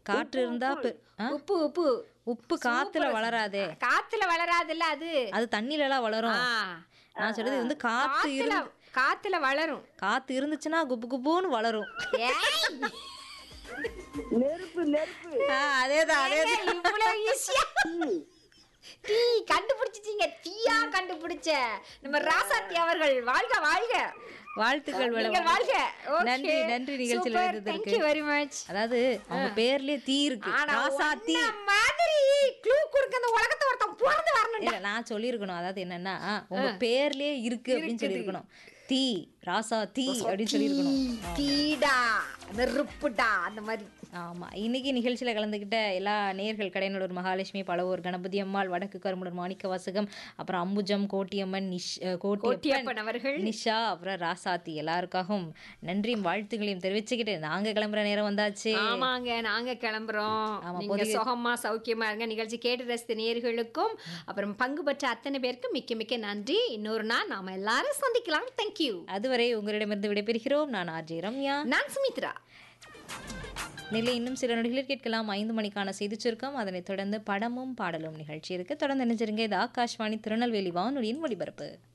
காற்று இருந்தா பெ- ஆ? உப்பு உப்பு உப்பு காத்துல வளராதே காத்துல வளராதுல்ல அது அது தண்ணில எல்லாம் வளரும் ஆ. நான் சொல்றது வந்து காத்து காத்துல இருந்து காத்துல வளரும் காத்து இருந்துச்சுன்னா குப்பு குப்புன்னு வளரும் ஏய், நெருப்பு நெருப்பு ஆ, அதேதான் அதே ஏங்க இவ்வளவு ஈஸியா டீ கண்டுபிடிச்சிட்டீங்க தீயா கண்டுபிடிச்ச நம்ம ராசாத்தி அவர்கள் வாழ்க வாழ்க வாழ்த்துக்கள் நீங்கள் வளம். வாழ்க நன்றி நன்றி நிகழ்ச்சியில் தேங்க் இருந்ததற்கு யூ வெரி மச் அதாவது அவங்க பேர்லயே தீ இருக்கு ஆனா ராசா தீ உன்ன மாதிரி க்ளூ கொடுக்க இந்த உலகத்தை ஒருத்தன் பிறந்து வரணும் இல்ல நான் சொல்லியிருக்கணும் அதாவது என்னன்னா உங்க பேர்லயே இருக்கு அப்படின்னு சொல்லியிருக்கணும் தீ ராசா தீ அப்படின்னு சொல்லியிருக்கணும் தீடா நெருப்புடா அந்த மாதிரி ஆமா இன்னைக்கு நிகழ்ச்சியில கலந்துக்கிட்ட எல்லா நேர்கள் கடையனூர் மகாலட்சுமி பழவூர் கணபதி அம்மாள் வடக்கு கருமுடர் மாணிக்க வாசகம் அப்புறம் அம்புஜம் கோட்டியம்மன் நிஷ் அஹ், கோட்டியப்பன் கோட்டியப்பன் அவர்கள் நிஷா அப்புறம் ராசாத்தி எல்லாருக்காகவும் நன்றியும் வாழ்த்துக்களையும் தெரிவிச்சுக்கிட்டு நாங்க கிளம்புற நேரம் வந்தாச்சு ஆமாங்க நாங்க கிளம்புறோம் ஆமா, நீங்க சுகமா சௌக்கியமா இருங்க நிகழ்ச்சி கேட்டு ரசித்த நேயர்களுக்கும் அப்புறம் பங்கு பெற்ற அத்தனை பேருக்கும் மிக்க மிக்க நன்றி இன்னொரு நாள் நாம எல்லாரும் சந்திக்கலாம் தேங்க்யூ அதுவரை உங்களிடமிருந்து விடைபெறுகிறோம் நான் ஆர்ஜே ரம்யா நான் சுமித்ரா நிலை இன்னும் சில நொடிகளில் கேட்கலாம் ஐந்து மணிக்கான செய்திச் சுருக்கம் அதனைத் தொடர்ந்து படமும் பாடலும் நிகழ்ச்சி இருக்கு தொடர்ந்து நினைச்சிருங்க இது ஆகாஷ்வாணி திருநெல்வேலி வானொலியின் ஒளிபரப்பு